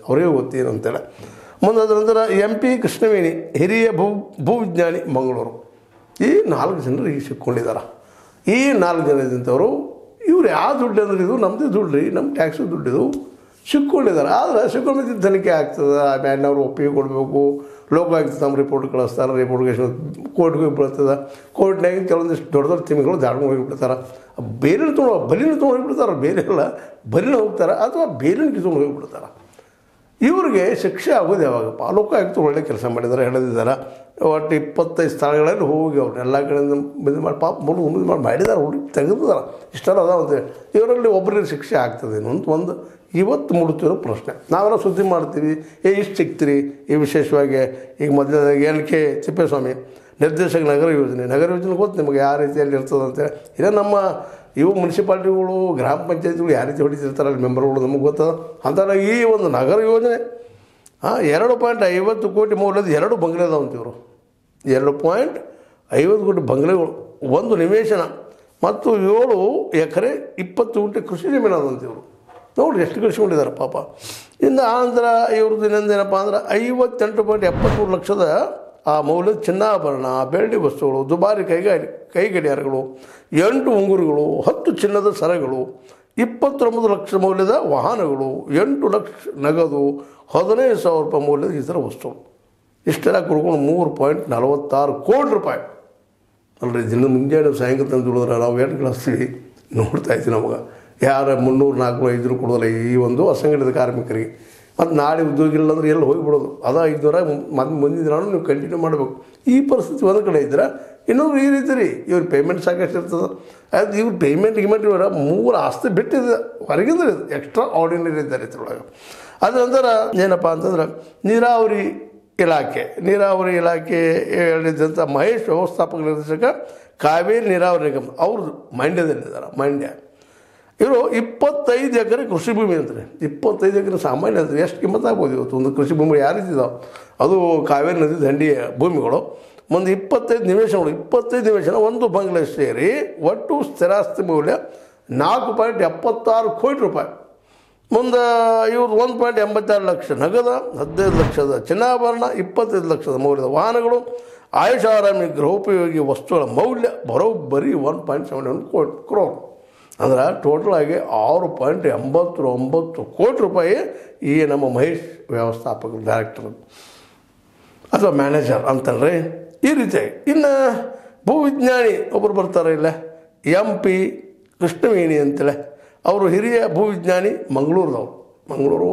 ಅವರೇ ಗೊತ್ತೇನು ಅಂತೇಳಿ ಮುಂದೆ ಅದರ ನಂತರ ಎಂ ಪಿ ಕೃಷ್ಣವೇಣಿ ಹಿರಿಯ ಭೂ ಭೂವಿಜ್ಞಾನಿ ಮಂಗಳೂರು ಈ ನಾಲ್ಕು ಜನರು ಈಗ ಸಿಕ್ಕೊಂಡಿದ್ದಾರೆ ಈ ನಾಲ್ಕು ಜನ ಇದ್ದಂಥವ್ರು ಇವ್ರು ಯಾವ ದುಡ್ಡು ಅಂದ್ರೆ ಇದು ನಮ್ಮದೇ ದುಡ್ಡು ರೀ ನಮ್ಮ ಟ್ಯಾಕ್ಸ್ ದುಡ್ಡು ಇದು ಸಿಕ್ಕೊಂಡಿದ್ದಾರೆ ಆದರೆ ಸಿಕ್ಕೊಂಡಿದ್ದು ತನಿಖೆ ಆಗ್ತದೆ ಆಮೇಲೆ ಅವ್ರು ಒಪ್ಪಿಗೆ ಕೊಡಬೇಕು ಲೋಕಾಯುಕ್ತ ನಮ್ಮ ರಿಪೋರ್ಟ್ ಕಳಿಸ್ತಾರೆ ರಿಪೋರ್ಟ್ಗೆ ಕೋರ್ಟ್ಗೆ ಹೋಗಿ ಬೀಳ್ತದೆ ಕೋರ್ಟ್ನಾಗ ಕೆಲವೊಂದಿಷ್ಟು ದೊಡ್ಡ ದೊಡ್ಡ ತಿಮಿಗಳು ದಾಡ್ಕೊಂಡು ಹೋಗಿಬಿಡ್ತಾರೆ ಬೇರೆ ತೊಗೊಂಡು ಬಲಿನ ತೊಗೊಂಡು ಹೋಗಿಬಿಡ್ತಾರೆ ಬೇರೆ ಅಲ್ಲ ಬಲಿನ ಹೋಗ್ತಾರೆ ಅಥವಾ ಬೇಲಿನ ಕಿತ್ಕೊಂಡು ಹೋಗಿಬಿಡ್ತಾರೆ ಇವ್ರಿಗೆ ಶಿಕ್ಷೆ ಆಗೋದು ಯಾವಾಗಪ್ಪ ಲೋಕಾಯುಕ್ತ ಒಳ್ಳೆ ಕೆಲಸ ಮಾಡಿದ್ದಾರೆ ಹೇಳಿದ್ದಾರೆ ಒಟ್ಟು ಇಪ್ಪತ್ತೈದು ಸ್ಥಳಗಳಲ್ಲಿ ಹೋಗಿ ಅವ್ರು ಎಲ್ಲ ಕಡೆಯಿಂದ ಇದು ಮಾಡಿ ಪಾಪ ಮುಳು ಇದು ಮಾಡಿ ಮಾಡಿದ್ದಾರೆ ಹುಡುಗಿ ತೆಗೆದಿದ್ದಾರೆ ಇಷ್ಟೆಲ್ಲ ಅದಾವ ಅಂತೇಳಿ ಇವರಲ್ಲಿ ಒಬ್ಬರಿಗೆ ಶಿಕ್ಷೆ ಆಗ್ತದೇನು ಅಂತ ಒಂದು ಇವತ್ತು ಮುಡುತ್ತಿರೋ ಪ್ರಶ್ನೆ ನಾವೆಲ್ಲ ಸುದ್ದಿ ಮಾಡ್ತೀವಿ ಏ ಇಷ್ಟು ಸಿಗ್ತೀರಿ ಈ ವಿಶೇಷವಾಗಿ ಈಗ ಮೊದಲನೇದಾಗಿ ಎನ್ ಕೆ ತಿಪ್ಪೇಸ್ವಾಮಿ ನಿರ್ದೇಶಕ ನಗರ ಯೋಜನೆ ನಗರ ಯೋಜನೆ ಗೊತ್ತು ನಿಮಗೆ ಯಾವ ರೀತಿಯಲ್ಲಿ ಇರ್ತದೆ ಅಂತೇಳಿ ಇಲ್ಲ ನಮ್ಮ ಇವು ಮುನ್ಸಿಪಾಲ್ಟಿಗಳು ಗ್ರಾಮ ಪಂಚಾಯತಿಗಳು ಯಾವ ರೀತಿ ಹೊಡಿತಿರ್ತಾರೆ ಅಲ್ಲಿ ಮೆಂಬರ್ಗಳು ನಮಗೆ ಗೊತ್ತದ ಅಂತಾರೆ ಈ ಒಂದು ನಗರ ಯೋಜನೆ ಹಾಂ ಎರಡು ಪಾಯಿಂಟ್ ಐವತ್ತು ಕೋಟಿ ಮೌಲ್ಯದ ಎರಡು ಬಂಗ್ಲೆ ಅದಾವ ಅಂತಿವರು ಎರಡು ಪಾಯಿಂಟ್ ಐವತ್ತು ಕೋಟಿ ಬಂಗ್ಲೆಗಳು ಒಂದು ನಿವೇಶನ ಮತ್ತು ಏಳು ಎಕರೆ ಇಪ್ಪತ್ತು ಗುಂಟೆ ಕೃಷಿ ಜಮೀನು ಅದಂತಿವರು ನೋಡಿ ಎಷ್ಟು ಗಳಿಸ್ಕೊಂಡಿದ್ದಾರೆ ಪಾಪ ಇನ್ನು ಆನಂತರ ಇವ್ರದ್ದು ಇನ್ನೊಂದೇನಪ್ಪ ಅಂದ್ರೆ ಐವತ್ತೆಂಟು ಪಾಯಿಂಟ್ ಎಪ್ಪತ್ತ್ಮೂರು ಲಕ್ಷದ ಆ ಮೌಲ್ಯದ ಚಿನ್ನಾಭರಣ ಬೆಳ್ಳಿ ವಸ್ತುಗಳು ದುಬಾರಿ ಕೈಗಾರಿ ಕೈ ಗಡಿಯಾರಗಳು ಎಂಟು ಉಂಗುರುಗಳು ಹತ್ತು ಚಿನ್ನದ ಸರಗಳು ಇಪ್ಪತ್ತೊಂಬತ್ತು ಲಕ್ಷ ಮೌಲ್ಯದ ವಾಹನಗಳು ಎಂಟು ಲಕ್ಷ ನಗದು ಹದಿನೈದು ಸಾವಿರ ರೂಪಾಯಿ ಮೌಲ್ಯದ ಇತರ ವಸ್ತುಗಳು ಇಷ್ಟೆಲ್ಲ ಕುಡ್ಕೊಂಡು ಮೂರು ಪಾಯಿಂಟ್ ನಲವತ್ತಾರು ಕೋಟಿ ರೂಪಾಯಿ ಅಲ್ರಿ ದಿನ ಮುಂಜಾನೆ ಸಾಯಂಕಾಲ ತಂದು ದುಡಿದ್ರೆ ನಾವು ಏನು ಕಳಿಸ್ತೀವಿ ನೋಡ್ತಾ ಇದ್ದೀವಿ ನಮಗೆ ಯಾರ ಮುನ್ನೂರು ನಾಲ್ಕು ಐದು ಕೊಡೋದಿಲ್ಲ ಈ ಒಂದು ಅಸಂಘಟಿತ ಕಾರ್ಮಿಕರಿಗೆ ಮತ್ತು ನಾಳೆ ಉದ್ಯೋಗ ಇಲ್ಲ ಅಂದ್ರೆ ಎಲ್ಲಿ ಹೋಗಿಬಿಡೋದು ಅದ ಐದುನೂರ ಮತ್ತು ಮುಂದಿನ ದಿನ ನೀವು ಕಂಟಿನ್ಯೂ ಮಾಡಬೇಕು ಈ ಪರಿಸ್ಥಿತಿ ಒಂದು ಕಡೆ ಇದ್ರೆ ಇನ್ನೊಂದು ಈ ರೀತಿ ರೀ ಇವ್ರ ಪೇಮೆಂಟ್ ಸಾಕಷ್ಟು ಇರ್ತದೆ ಅದು ಇವ್ರ ಪೇಮೆಂಟ್ ಗಿಮೆಂಟ್ ಇವರ ಮೂರು ಆಸ್ತಿ ಬಿಟ್ಟಿದೆ ಹೊರಗಿದ್ರೆ ಇದು ಎಕ್ಸ್ಟ್ರಾ ಆರ್ಡಿನರಿ ಇದ್ದಾರೆ ಇದ್ರೊಳಗೆ ಅದ್ರ ನಂತರ ಏನಪ್ಪ ಅಂತಂದ್ರೆ ನೀರಾವರಿ ಇಲಾಖೆ ನೀರಾವರಿ ಇಲಾಖೆ ಹೇಳಿದಂಥ ಮಹೇಶ್ ವ್ಯವಸ್ಥಾಪಕ ನಿರ್ದೇಶಕ ಕಾವೇರಿ ನೀರಾವರಿ ನಿಗಮ ಅವ್ರದ್ದು ಮಂಡ್ಯದಲ್ಲಿದ್ದಾರೆ ಮಂಡ್ಯ ಇವರು ಇಪ್ಪತ್ತೈದು ಎಕರೆ ಕೃಷಿ ಭೂಮಿ ಅಂತಾರೆ ಇಪ್ಪತ್ತೈದು ಎಕರೆ ಸಾಮಾನ್ಯ ಅಂದ್ರೆ ಎಷ್ಟು ಕಿಮ್ಮತ್ತು ಆಗ್ಬೋದು ಇವತ್ತು ಒಂದು ಕೃಷಿ ಭೂಮಿ ಯಾರಿದ್ದಾವೆ ಅದು ಕಾವೇರಿ ನದಿ ದಂಡಿಯ ಭೂಮಿಗಳು ಮುಂದೆ ಇಪ್ಪತ್ತೈದು ನಿವೇಶನಗಳು ಇಪ್ಪತ್ತೈದು ನಿವೇಶನ ಒಂದು ಬಂಗ್ಲೆ ಸೇರಿ ಒಟ್ಟು ಸ್ಥಿರಾಸ್ತಿ ಮೌಲ್ಯ ನಾಲ್ಕು ಪಾಯಿಂಟ್ ಎಪ್ಪತ್ತಾರು ಕೋಟಿ ರೂಪಾಯಿ ಮುಂದೆ ಇವ್ರದ್ದು ಒಂದು ಪಾಯಿಂಟ್ ಎಂಬತ್ತಾರು ಲಕ್ಷ ನಗದ ಹದಿನೈದು ಲಕ್ಷದ ಚಿನ್ನಾಭರಣ ಇಪ್ಪತ್ತೈದು ಲಕ್ಷದ ಮೌಲ್ಯದ ವಾಹನಗಳು ಆಯುಷ ಆರಾಮಿ ಗೃಹೋಪಯೋಗಿ ವಸ್ತುಗಳ ಮೌಲ್ಯ ಬರೋಬ್ಬರಿ ಒನ್ ಪಾಯಿಂಟ್ ಸೆವೆನ್ ಒನ್ ಕೋಟಿ ಕ್ರೋರ್ ಅಂದ್ರೆ ಟೋಟಲ್ ಆಗಿ ಆರು ಪಾಯಿಂಟ್ ಎಂಬತ್ತು ಒಂಬತ್ತು ಕೋಟಿ ರೂಪಾಯಿ ಈ ನಮ್ಮ ಮಹೇಶ್ ವ್ಯವಸ್ಥಾಪಕ ಡೈರೆಕ್ಟರ್ ಅಥವಾ ಮ್ಯಾನೇಜರ್ ಅಂತಲ್ರಿ ಈ ರೀತಿಯಾಗಿ ಇನ್ನು ಭೂವಿಜ್ಞಾನಿ ಒಬ್ಬರು ಬರ್ತಾರೆ ಇಲ್ಲ ಎಂ ಪಿ ಕೃಷ್ಣವೇಣಿ ಅಂತೇಳಿ ಅವರು ಹಿರಿಯ ಭೂವಿಜ್ಞಾನಿ ಮಂಗಳೂರದವ್ರು ಮಂಗಳೂರು